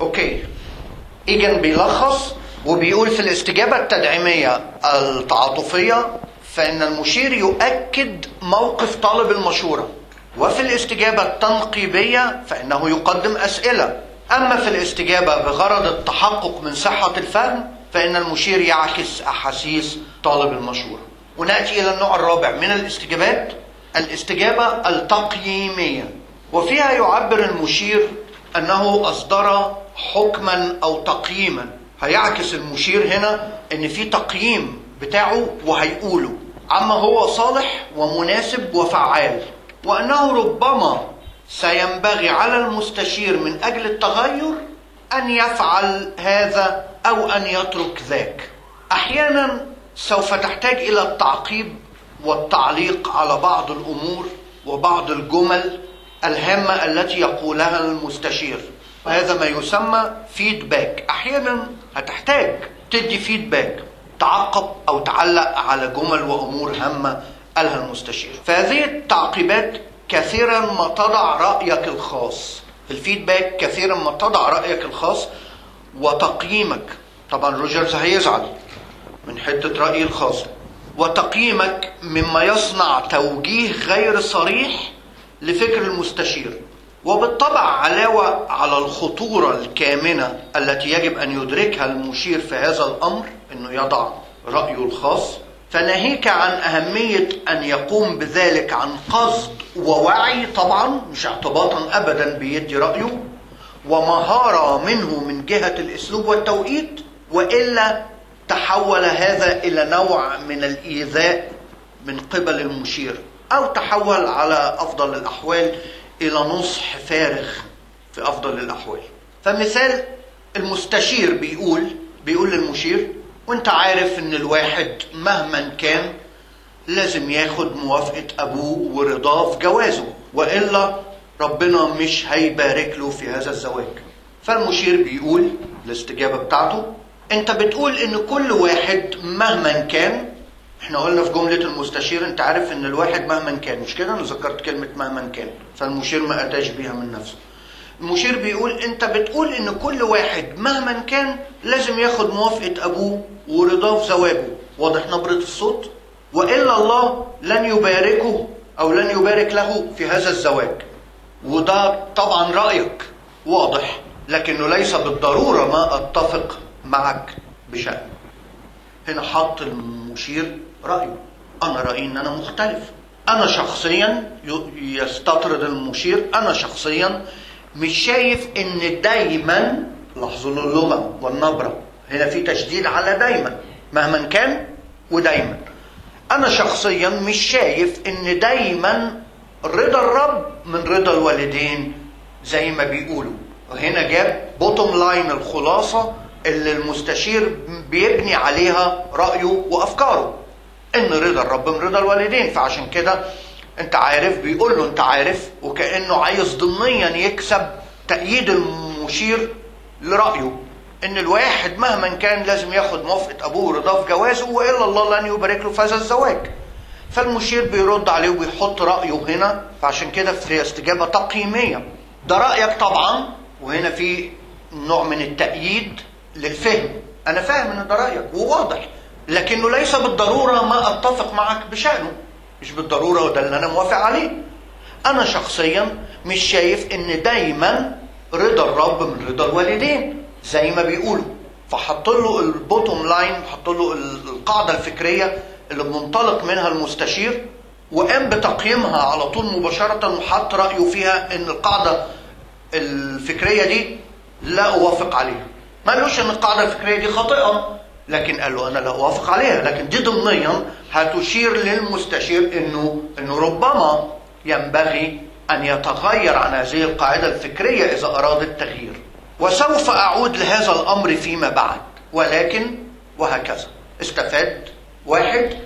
اوكي ايجن بيلخص وبيقول في الاستجابة التدعيمية التعاطفية فإن المشير يؤكد موقف طالب المشورة وفي الاستجابة التنقيبية فإنه يقدم أسئلة أما في الاستجابة بغرض التحقق من صحة الفهم فإن المشير يعكس أحاسيس طالب المشورة ونأتي إلى النوع الرابع من الاستجابات الاستجابة التقييمية وفيها يعبر المشير أنه أصدر حكما أو تقييما هيعكس المشير هنا أن في تقييم بتاعه وهيقوله عما هو صالح ومناسب وفعال وأنه ربما سينبغي على المستشير من أجل التغير أن يفعل هذا أو أن يترك ذاك أحيانا سوف تحتاج إلى التعقيب والتعليق على بعض الأمور وبعض الجمل الهامة التي يقولها المستشير هذا ما يسمى فيدباك أحيانا هتحتاج تدي فيدباك تعقب أو تعلق على جمل وأمور هامة قالها المستشير فهذه التعقيبات كثيرا ما تضع رأيك الخاص في الفيدباك كثيرا ما تضع رأيك الخاص وتقييمك طبعا روجرز هيزعل من حتة رأيي الخاص وتقييمك مما يصنع توجيه غير صريح لفكر المستشير وبالطبع علاوة على الخطورة الكامنة التي يجب أن يدركها المشير في هذا الأمر أنه يضع رأيه الخاص فناهيك عن أهمية أن يقوم بذلك عن قصد ووعي طبعا مش اعتباطا أبدا بيدي رأيه ومهارة منه من جهة الأسلوب والتوقيت وإلا تحول هذا إلى نوع من الإيذاء من قبل المشير أو تحول على أفضل الأحوال إلى نصح فارغ في أفضل الأحوال فمثال المستشير بيقول بيقول للمشير وانت عارف ان الواحد مهما كان لازم ياخد موافقة أبوه ورضاه في جوازه وإلا ربنا مش هيبارك له في هذا الزواج فالمشير بيقول الاستجابة بتاعته انت بتقول ان كل واحد مهما كان احنا قلنا في جملة المستشير انت عارف ان الواحد مهما كان مش كده انا ذكرت كلمة مهما كان فالمشير ما اتاش بيها من نفسه المشير بيقول انت بتقول ان كل واحد مهما كان لازم ياخد موافقة ابوه ورضاه في زواجه واضح نبرة الصوت والا الله لن يباركه او لن يبارك له في هذا الزواج وده طبعا رأيك واضح لكنه ليس بالضرورة ما اتفق معك بشأن هنا حط المشير رأيه أنا رأيي إن أنا مختلف أنا شخصيا يستطرد المشير أنا شخصيا مش شايف إن دايما لاحظوا اللغة والنبرة هنا في تشديد على دايما مهما كان ودايما أنا شخصيا مش شايف إن دايما رضا الرب من رضا الوالدين زي ما بيقولوا وهنا جاب بوتوم لاين الخلاصة اللي المستشير بيبني عليها رأيه وأفكاره إن رضا الرب من رضا الوالدين فعشان كده أنت عارف بيقول له أنت عارف وكأنه عايز ضمنيا يكسب تأييد المشير لرأيه إن الواحد مهما كان لازم ياخد موافقة أبوه ورضاه في جوازه وإلا الله لن يبارك له في هذا الزواج فالمشير بيرد عليه وبيحط رأيه هنا فعشان كده في استجابة تقييمية ده رأيك طبعا وهنا في نوع من التأييد للفهم أنا فاهم إن ده رأيك وواضح لكنه ليس بالضرورة ما أتفق معك بشأنه مش بالضرورة وده اللي أنا موافق عليه أنا شخصيا مش شايف إن دايما رضا الرب من رضا الوالدين زي ما بيقولوا فحط له البوتوم لاين حط له القاعدة الفكرية اللي بننطلق منها المستشير وقام بتقييمها على طول مباشرة وحط رأيه فيها إن القاعدة الفكرية دي لا أوافق عليها ما قالوش ان القاعده الفكريه دي خاطئه لكن قال له انا لا اوافق عليها لكن دي ضمنيا هتشير للمستشير انه انه ربما ينبغي ان يتغير عن هذه القاعده الفكريه اذا اراد التغيير وسوف اعود لهذا الامر فيما بعد ولكن وهكذا استفاد واحد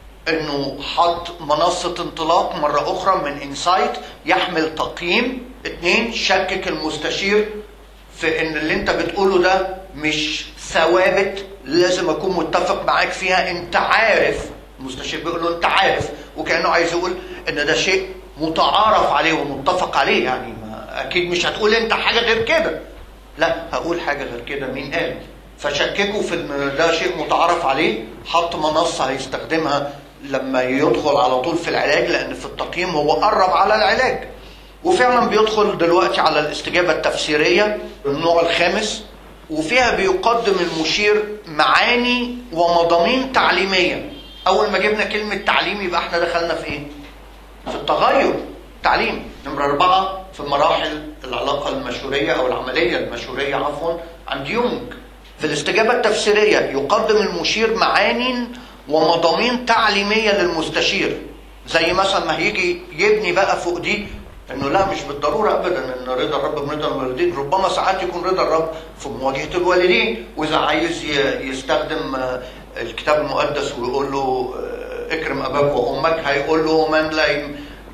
انه حط منصة انطلاق مرة اخرى من انسايت يحمل تقييم اتنين شكك المستشير في ان اللي انت بتقوله ده مش ثوابت لازم اكون متفق معاك فيها انت عارف المستشير بيقول له انت عارف وكانه عايز يقول ان ده شيء متعارف عليه ومتفق عليه يعني ما اكيد مش هتقول انت حاجه غير كده لا هقول حاجه غير كده مين قال فشككوا في ان ده شيء متعارف عليه حط منصه هيستخدمها لما يدخل على طول في العلاج لان في التقييم هو قرب على العلاج وفعلا بيدخل دلوقتي على الاستجابه التفسيريه النوع الخامس وفيها بيقدم المشير معاني ومضامين تعليميه اول ما جبنا كلمه تعليم يبقى احنا دخلنا في ايه في التغير تعليم نمرة أربعة في مراحل العلاقة المشورية أو العملية المشورية عفوا عند يونغ في الاستجابة التفسيرية يقدم المشير معاني ومضامين تعليمية للمستشير زي مثلا ما هيجي يبني بقى فوق دي انه لا مش بالضروره ابدا ان رضا الرب من رضا الوالدين ربما ساعات يكون رضا الرب في مواجهه الوالدين واذا عايز ي- يستخدم آه، الكتاب المقدس ويقول له آه، اكرم اباك وامك هيقول له من لا ي-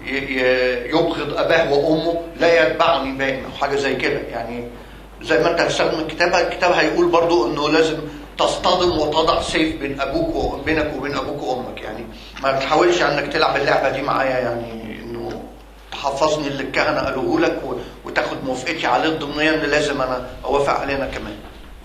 ي- يبغض اباه وامه لا يتبعني باين او حاجه زي كده يعني زي ما انت هتستخدم الكتاب الكتاب هيقول برضو انه لازم تصطدم وتضع سيف بين ابوك وبينك وبين ابوك وامك يعني ما تحاولش انك تلعب اللعبه دي معايا يعني انه تحفظني اللي الكهنه قالوه لك و- وتاخد موافقتي عليه ضمنيا اللي لازم انا اوافق علينا كمان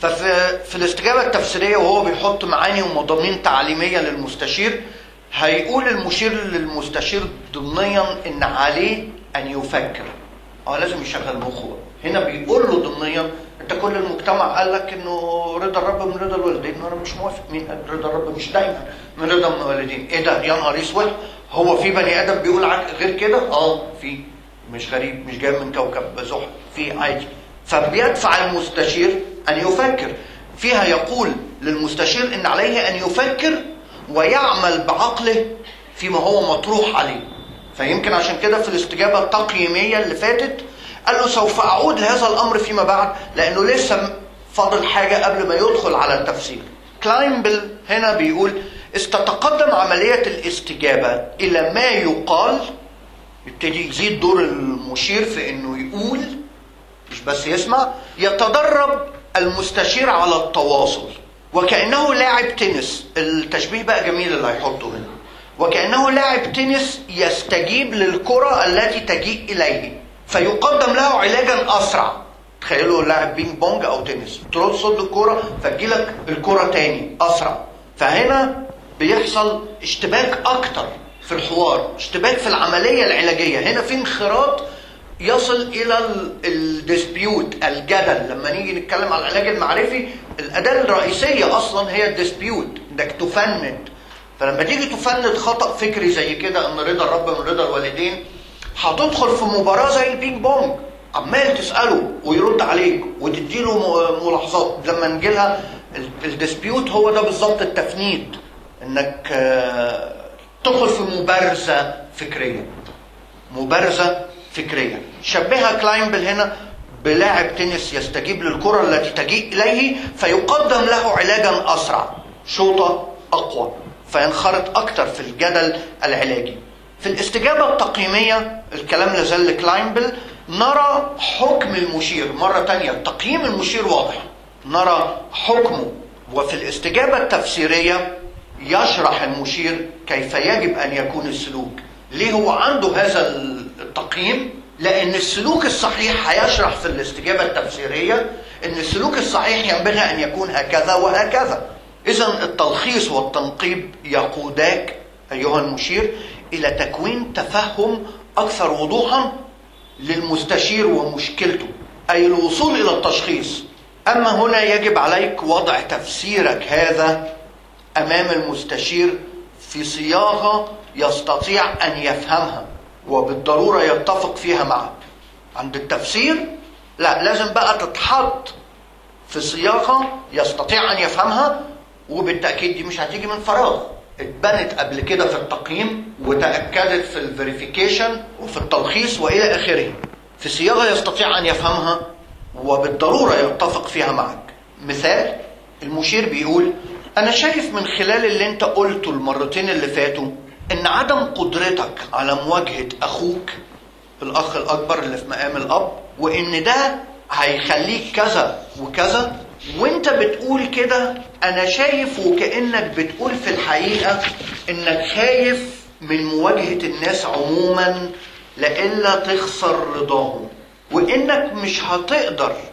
ففي في الاستجابه التفسيريه وهو بيحط معاني ومضامين تعليميه للمستشير هيقول المشير للمستشير ضمنيا ان عليه ان يفكر اه لازم يشغل مخه هنا بيقول له ضمنيا انت كل المجتمع قال لك انه رضا الرب من رضا الوالدين وانا مش موافق مين قال رضا الرب مش دايما من رضا من الوالدين ايه ده يا نهار اسود هو في بني ادم بيقول عك- غير كده اه في مش غريب مش جاي من كوكب زحل في عادي فبيدفع المستشير ان يفكر فيها يقول للمستشير ان عليه ان يفكر ويعمل بعقله فيما هو مطروح عليه فيمكن عشان كده في الاستجابة التقييمية اللي فاتت قال له سوف أعود لهذا الأمر فيما بعد لأنه لسه فاضل حاجة قبل ما يدخل على التفسير كلاينبل هنا بيقول استتقدم عملية الاستجابة إلى ما يقال يبتدي يزيد دور المشير في انه يقول مش بس يسمع يتدرب المستشير على التواصل وكأنه لاعب تنس التشبيه بقى جميل اللي هيحطه هنا وكأنه لاعب تنس يستجيب للكرة التي تجيء إليه فيقدم له علاجا أسرع تخيلوا لاعب بينج بونج أو تنس ترصد الكرة فتجيلك الكرة تاني أسرع فهنا بيحصل اشتباك أكتر في الحوار اشتباك في العملية العلاجية هنا في انخراط يصل الى الديسبيوت الجدل لما نيجي نتكلم على العلاج المعرفي الاداه الرئيسيه اصلا هي الديسبيوت انك تفند فلما تيجي تفند خطا فكري زي كده ان رضا الرب من رضا الوالدين هتدخل في مباراه زي البينج بونج عمال تساله ويرد عليك وتديله م- ملاحظات لما نجي لها الديسبيوت هو ده بالظبط التفنيد انك آه، تدخل في مبارزه فكريه مبارزة فكرية شبهها كلاينبل هنا بلاعب تنس يستجيب للكرة التي تجيء إليه فيقدم له علاجا أسرع شوطة أقوى فينخرط أكتر في الجدل العلاجي في الاستجابة التقييمية الكلام لازال لكلاينبل نرى حكم المشير مرة تانية تقييم المشير واضح نرى حكمه وفي الاستجابة التفسيرية يشرح المشير كيف يجب أن يكون السلوك ليه هو عنده هذا التقييم لأن السلوك الصحيح هيشرح في الاستجابة التفسيرية أن السلوك الصحيح ينبغي أن يكون هكذا وهكذا إذا التلخيص والتنقيب يقوداك أيها المشير إلى تكوين تفهم أكثر وضوحا للمستشير ومشكلته أي الوصول إلى التشخيص أما هنا يجب عليك وضع تفسيرك هذا أمام المستشير في صياغة يستطيع أن يفهمها وبالضرورة يتفق فيها معك عند التفسير لا لازم بقى تتحط في صياغة يستطيع أن يفهمها وبالتأكيد دي مش هتيجي من فراغ اتبنت قبل كده في التقييم وتأكدت في الفيريفيكيشن وفي التلخيص وإلى آخره في صياغة يستطيع أن يفهمها وبالضرورة يتفق فيها معك مثال المشير بيقول أنا شايف من خلال اللي أنت قلته المرتين اللي فاتوا إن عدم قدرتك على مواجهة أخوك الأخ الأكبر اللي في مقام الأب وإن ده هيخليك كذا وكذا وانت بتقول كده انا شايف وكانك بتقول في الحقيقه انك خايف من مواجهه الناس عموما لئلا تخسر رضاهم وانك مش هتقدر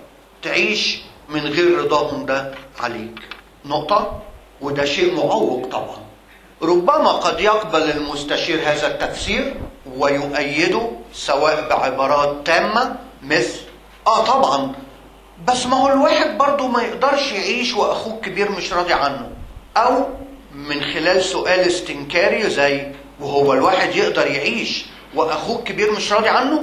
تعيش من غير رضاهم ده عليك نقطة وده شيء معوق طبعا ربما قد يقبل المستشير هذا التفسير ويؤيده سواء بعبارات تامة مثل اه طبعا بس ما هو الواحد برضه ما يقدرش يعيش واخوه الكبير مش راضي عنه او من خلال سؤال استنكاري زي وهو الواحد يقدر يعيش واخوه الكبير مش راضي عنه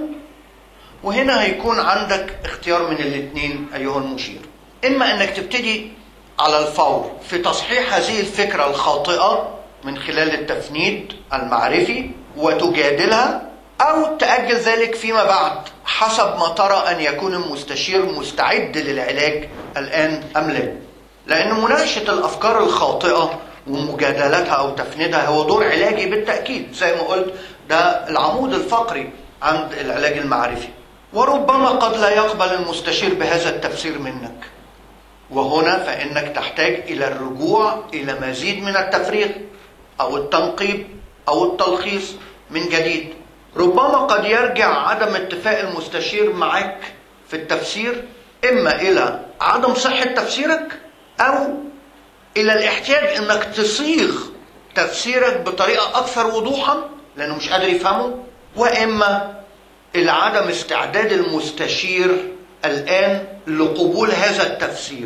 وهنا هيكون عندك اختيار من الاثنين ايها المشير اما انك تبتدي على الفور في تصحيح هذه الفكره الخاطئه من خلال التفنيد المعرفي وتجادلها او تاجل ذلك فيما بعد حسب ما ترى ان يكون المستشير مستعد للعلاج الان ام لا لان مناقشه الافكار الخاطئه ومجادلتها او تفنيدها هو دور علاجي بالتاكيد زي ما قلت ده العمود الفقري عند العلاج المعرفي وربما قد لا يقبل المستشير بهذا التفسير منك وهنا فانك تحتاج الى الرجوع الى مزيد من التفريغ او التنقيب او التلخيص من جديد ربما قد يرجع عدم اتفاق المستشير معك في التفسير اما الى عدم صحه تفسيرك او الى الاحتياج انك تصيغ تفسيرك بطريقه اكثر وضوحا لانه مش قادر يفهمه واما الى عدم استعداد المستشير الان لقبول هذا التفسير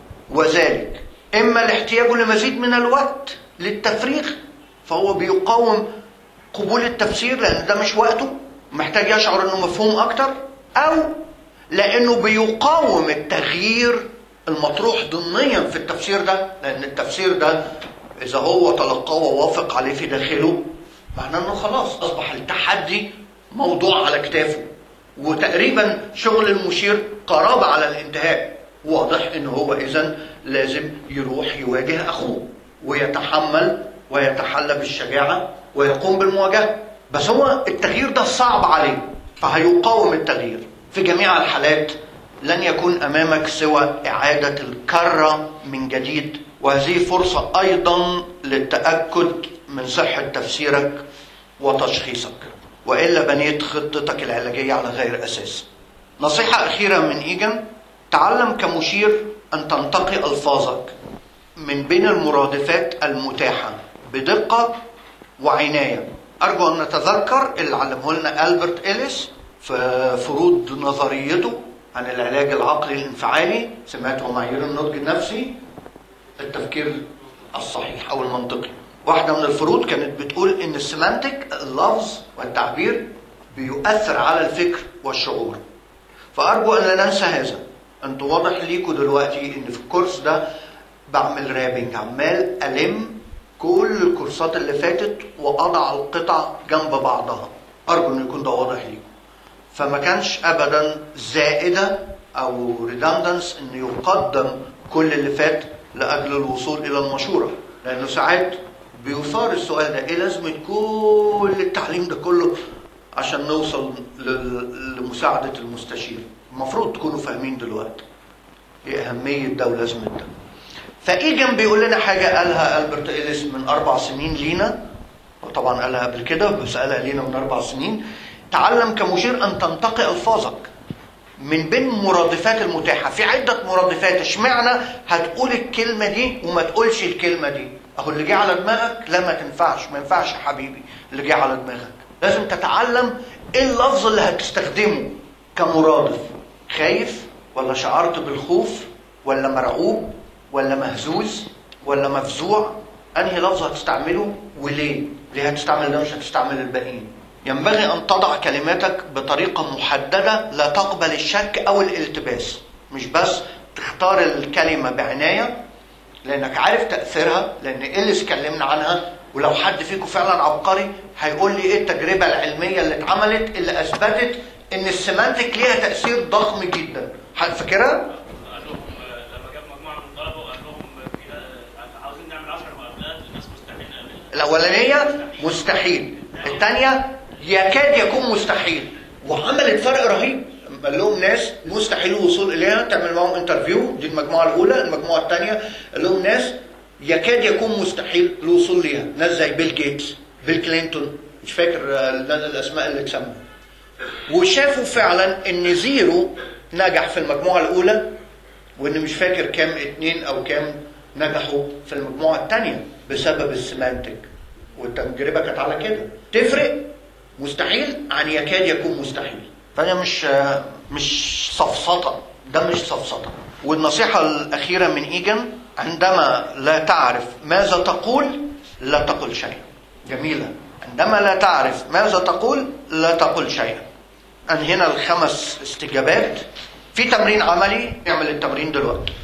وذلك اما لاحتياجه لمزيد من الوقت للتفريغ فهو بيقاوم قبول التفسير لان ده مش وقته محتاج يشعر انه مفهوم اكتر او لانه بيقاوم التغيير المطروح ضمنيا في التفسير ده لان التفسير ده اذا هو تلقاه ووافق عليه في داخله معناه انه خلاص اصبح التحدي موضوع على كتافه وتقريبا شغل المشير قرابة على الانتهاء واضح ان هو اذا لازم يروح يواجه اخوه ويتحمل ويتحلى بالشجاعة ويقوم بالمواجهة بس هو التغيير ده صعب عليه فهيقاوم التغيير في جميع الحالات لن يكون امامك سوى اعادة الكرة من جديد وهذه فرصة ايضا للتأكد من صحة تفسيرك وتشخيصك والا بنيت خطتك العلاجيه على غير اساس. نصيحه اخيره من ايجن تعلم كمشير ان تنتقي الفاظك من بين المرادفات المتاحه بدقه وعنايه. ارجو ان نتذكر اللي علمه لنا البرت اليس في فروض نظريته عن العلاج العقلي الانفعالي سمعته معايير النضج النفسي التفكير الصحيح او المنطقي. واحدة من الفروض كانت بتقول إن السيمانتك اللفظ والتعبير بيؤثر على الفكر والشعور. فأرجو أن لا ننسى هذا. أنتوا واضح ليكوا دلوقتي إن في الكورس ده بعمل رابنج عمال ألم كل الكورسات اللي فاتت وأضع القطع جنب بعضها. أرجو إن يكون ده واضح ليكوا. فما كانش أبدا زائدة أو ريدندنس إن يقدم كل اللي فات لأجل الوصول إلى المشورة. لأنه ساعات بيثار السؤال ده ايه لازمه كل التعليم ده كله عشان نوصل لمساعده المستشير المفروض تكونوا فاهمين دلوقتي ايه اهميه ده ولازمه ده فايجن بيقول لنا حاجه قالها البرت اليس من اربع سنين لينا وطبعا قالها قبل كده بس قالها لينا من اربع سنين تعلم كمشير ان تنتقي الفاظك من بين المرادفات المتاحه في عده مرادفات اشمعنى هتقول الكلمه دي وما تقولش الكلمه دي اهو اللي جه على دماغك لا ما تنفعش ما ينفعش يا حبيبي اللي جه على دماغك لازم تتعلم ايه اللفظ اللي هتستخدمه كمرادف خايف ولا شعرت بالخوف ولا مرعوب ولا مهزوز ولا مفزوع انهي لفظ هتستعمله وليه ليه هتستعمل ده مش هتستعمل الباقيين ينبغي ان تضع كلماتك بطريقه محدده لا تقبل الشك او الالتباس مش بس تختار الكلمه بعنايه لانك عارف تاثيرها لان اليس اتكلمنا عنها ولو حد فيكم فعلا عبقري هيقول لي ايه التجربه العلميه اللي اتعملت اللي اثبتت ان السيمانتك ليها تاثير ضخم جدا فاكرها؟ قال لهم لما جاب مجموعه من الطلبه وقال لهم في عاوزين نعمل 10 مقابلات الناس مستحيل نعملها الاولانيه مستحيل الثانيه يكاد يكون مستحيل وعملت فرق رهيب قال لهم ناس مستحيل الوصول اليها تعمل معاهم انترفيو دي المجموعه الاولى المجموعه الثانيه قال لهم ناس يكاد يكون مستحيل الوصول ليها ناس زي بيل جيتس بيل كلينتون مش فاكر الاسماء اللي اتسموا وشافوا فعلا ان زيرو نجح في المجموعه الاولى وإن مش فاكر كام اتنين أو كام نجحوا في المجموعة التانية بسبب السيمانتك والتجربة كانت على كده تفرق مستحيل عن يكاد يكون مستحيل فهي مش مش سفسطة ده مش سفسطة والنصيحة الأخيرة من إيجن عندما لا تعرف ماذا تقول لا تقل شيئا جميلة عندما لا تعرف ماذا تقول لا تقل شيئا أنهينا الخمس استجابات في تمرين عملي نعمل التمرين دلوقتي